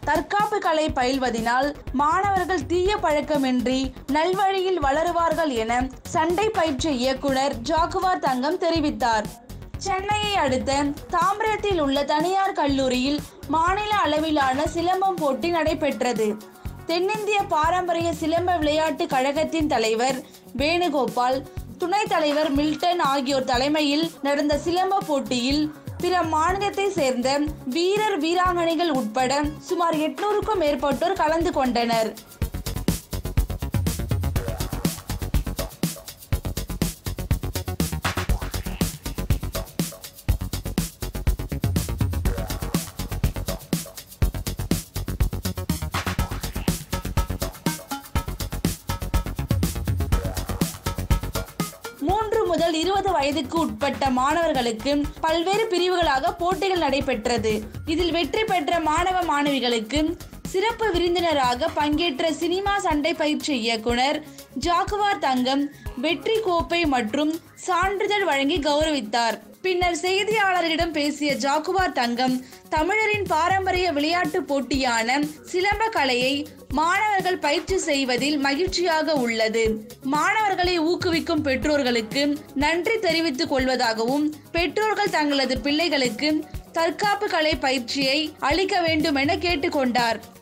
தற்காப்பு கலை பயில்வதினால் மாணவர்கள் தீய பழக்கமின்றி நல்வழியில் வளருவார்கள் என சண்டை பயிற்சி இயக்குனர் ஜாகுவார் தங்கம் தெரிவித்தார் சென்னையை அடுத்த தாம்பரத்தில் உள்ள தனியார் கல்லூரியில் மாநில அளவிலான சிலம்பம் போட்டி நடைபெற்றது தென்னிந்திய பாரம்பரிய சிலம்ப விளையாட்டு கழகத்தின் தலைவர் வேணுகோபால் துணைத் தலைவர் மில்டன் ஆகியோர் தலைமையில் நடந்த சிலம்ப போட்டியில் பிற மாநிலத்தை சேர்ந்த வீரர் வீராங்கனைகள் உட்பட சுமார் எட்நூறுக்கும் மேற்பட்டோர் கலந்து கொண்டனர் மூன்று முதல் இருபது வயதுக்கு உட்பட்ட மாணவர்களுக்கு பல்வேறு பிரிவுகளாக போட்டிகள் நடைபெற்றது இதில் வெற்றி பெற்ற மாணவ மாணவிகளுக்கு சிறப்பு விருந்தினராக பங்கேற்ற சினிமா சண்டை பயிற்சி இயக்குனர் ஜாகுவார் தங்கம் வெற்றி கோப்பை மற்றும் சான்றிதழ் வழங்கி கௌரவித்தார் பின்னர் செய்தியாளர்களிடம் பேசிய ஜாகுவார் தங்கம் தமிழரின் பாரம்பரிய விளையாட்டு போட்டியான சிலம்ப கலையை மாணவர்கள் பயிற்சி செய்வதில் மகிழ்ச்சியாக உள்ளது மாணவர்களை ஊக்குவிக்கும் பெற்றோர்களுக்கு நன்றி தெரிவித்துக் கொள்வதாகவும் பெற்றோர்கள் தங்களது பிள்ளைகளுக்கு தற்காப்பு கலை பயிற்சியை அளிக்க வேண்டும் என கேட்டுக்கொண்டார்